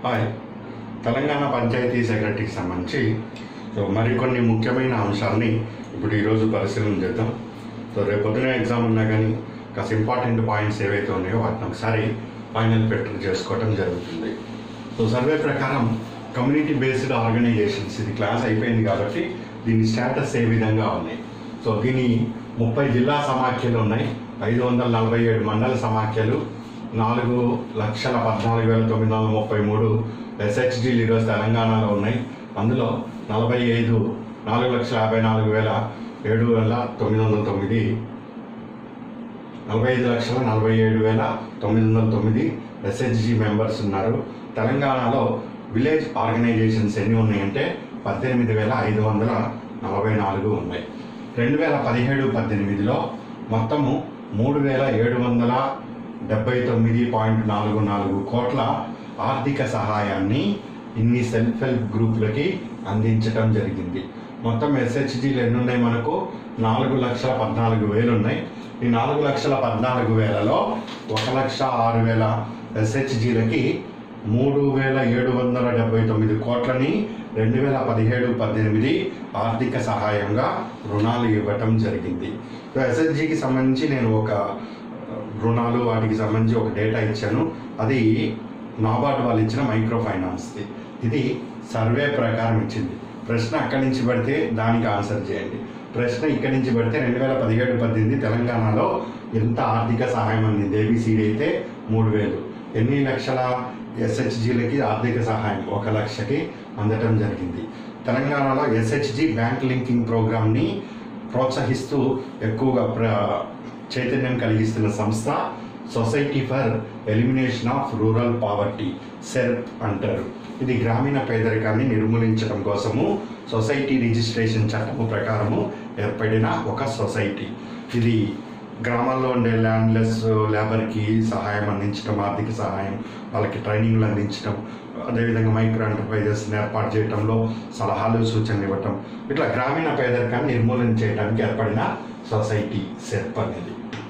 hi Telangana panchayat సెక్రటరీకి సంబంధించి so మరికొన్ని ముఖ్యమైన అంశాలని ఇప్పుడు ఈరోజు పరిశీలన చేద్దాం సో రేపు పొద్దున ఎగ్జామ్ ఉన్నా కానీ కాస్త ఇంపార్టెంట్ పాయింట్స్ ఏవైతే ఉన్నాయో వాటిని ఒకసారి ఫైనల్ పెట్రోల్ చేసుకోవడం జరుగుతుంది సో సర్వే ప్రకారం కమ్యూనిటీ బేస్డ్ ఆర్గనైజేషన్స్ ఇది క్లాస్ అయిపోయింది కాబట్టి దీని స్టేటస్ ఏ విధంగా ఉన్నాయి సో దీని ముప్పై జిల్లా సమాఖ్యలు ఉన్నాయి ఐదు వందల నలభై ఏడు మండల సమాఖ్యలు నాలుగు లక్షల పద్నాలుగు వేల తొమ్మిది వందల ముప్పై మూడు ఎస్హెచ్జీలు ఈరోజు తెలంగాణలో ఉన్నాయి అందులో నలభై ఐదు నాలుగు లక్షల యాభై నాలుగు వేల ఏడు వేల తొమ్మిది వందల తొమ్మిది నలభై ఐదు లక్షల నలభై ఏడు వేల తొమ్మిది వందల తొమ్మిది ఎస్హెచ్జి మెంబర్స్ ఉన్నారు తెలంగాణలో విలేజ్ ఆర్గనైజేషన్స్ ఎన్ని ఉన్నాయంటే పద్దెనిమిది వేల ఐదు వందల నలభై నాలుగు ఉన్నాయి రెండు వేల పదిహేడు పద్దెనిమిదిలో మొత్తము మూడు వేల ఏడు వందల డెబ్బై తొమ్మిది పాయింట్ నాలుగు నాలుగు కోట్ల ఆర్థిక సహాయాన్ని ఇన్ని సెల్ఫ్ హెల్ప్ గ్రూపులకి అందించడం జరిగింది మొత్తం ఎస్హెచ్జీలు ఎన్ని ఉన్నాయి మనకు నాలుగు లక్షల పద్నాలుగు వేలు ఉన్నాయి ఈ నాలుగు లక్షల పద్నాలుగు వేలలో ఒక లక్ష ఆరు వేల ఎస్హెచ్జీలకి మూడు వేల ఏడు వందల డెబ్బై తొమ్మిది కోట్లని రెండు వేల పదిహేడు పద్దెనిమిది ఆర్థిక సహాయంగా రుణాలు ఇవ్వటం జరిగింది సో ఎస్హెచ్జికి సంబంధించి నేను ఒక రుణాలు వాటికి సంబంధించి ఒక డేటా ఇచ్చాను అది నాబార్డ్ వాళ్ళు ఇచ్చిన మైక్రో ఫైనాన్స్ది ఇది సర్వే ప్రకారం ఇచ్చింది ప్రశ్న అక్కడి నుంచి పడితే దానికి ఆన్సర్ చేయండి ప్రశ్న ఇక్కడి నుంచి పడితే రెండు వేల పదిహేడు పద్దెనిమిది తెలంగాణలో ఎంత ఆర్థిక సహాయం అందింది ఏబిసిడి అయితే మూడు వేలు ఎన్ని లక్షల ఎస్హెచ్జీలకి ఆర్థిక సహాయం ఒక లక్షకి అందటం జరిగింది తెలంగాణలో ఎస్హెచ్జి బ్యాంక్ లింకింగ్ ప్రోగ్రామ్ని ప్రోత్సహిస్తూ ఎక్కువగా ప్ర చైతన్యం కలిగిస్తున్న సంస్థ society for elimination of rural poverty SERP అంటారు ఇది గ్రామీణ పేదరికాన్ని నిర్మూలించడం కోసము సొసైటీ రిజిస్ట్రేషన్ చట్టము ప్రకారము ఏర్పడిన ఒక సొసైటీ ఇది గ్రామాల్లో ఉండే ల్యాండ్లెస్ లేబర్కి సహాయం అందించడం ఆర్థిక సహాయం వాళ్ళకి ట్రైనింగ్లు అందించడం అదేవిధంగా మైక్రో ఎంటర్ప్రైజెస్ని ఏర్పాటు చేయడంలో సలహాలు సూచనలు ఇవ్వటం ఇట్లా గ్రామీణ పేదరికాన్ని నిర్మూలన చేయడానికి ఏర్పడిన సొసైటీ సెర్ప్ అనేది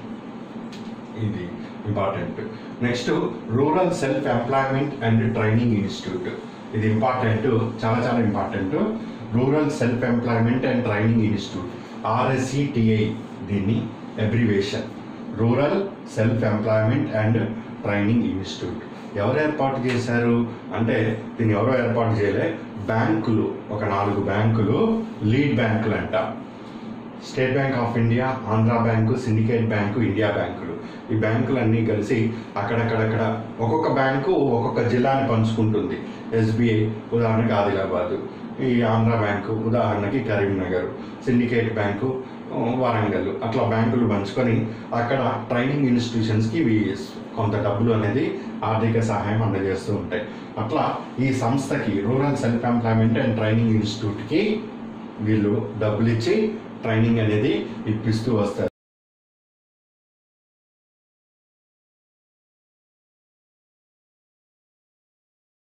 ఇది important next rural self employment and training institute ఇది ఇంపార్టెంట్ చాలా చాలా important rural self employment and training institute RSETI దీన్ని abbreviation rural self employment and training institute ఎవరు ఏర్పాటు చేశారు అంటే దీన్ని ఎవరో ఏర్పాటు చేయలే బ్యాంకులు ఒక నాలుగు బ్యాంకులు లీడ్ బ్యాంకులు అంట State Bank of India Andhra bank Syndicate bank India బ్యాంకులు ఈ బ్యాంకులన్నీ కలిసి అక్కడక్కడక్కడ ఒక్కొక్క బ్యాంకు ఒక్కొక్క జిల్లాని పంచుకుంటుంది ఎస్బీఐ ఉదాహరణకి ఆదిలాబాద్ ఈ ఆంధ్ర బ్యాంకు ఉదాహరణకి కరీంనగర్ సిండికేట్ బ్యాంకు ఆ, వరంగల్ అట్లా బ్యాంకులు పంచుకొని అక్కడ ట్రైనింగ్ ఇన్స్టిట్యూషన్స్కి ఇవి కొంత డబ్బులు అనేది ఆర్థిక సహాయం అందజేస్తూ ఉంటాయి అట్లా ఈ సంస్థకి rural self employment and training ఇన్స్టిట్యూట్కి వీళ్ళు డబ్బులు ఇచ్చి ట్రైనింగ్ అనేది ఇప్పిస్తూ వస్తారు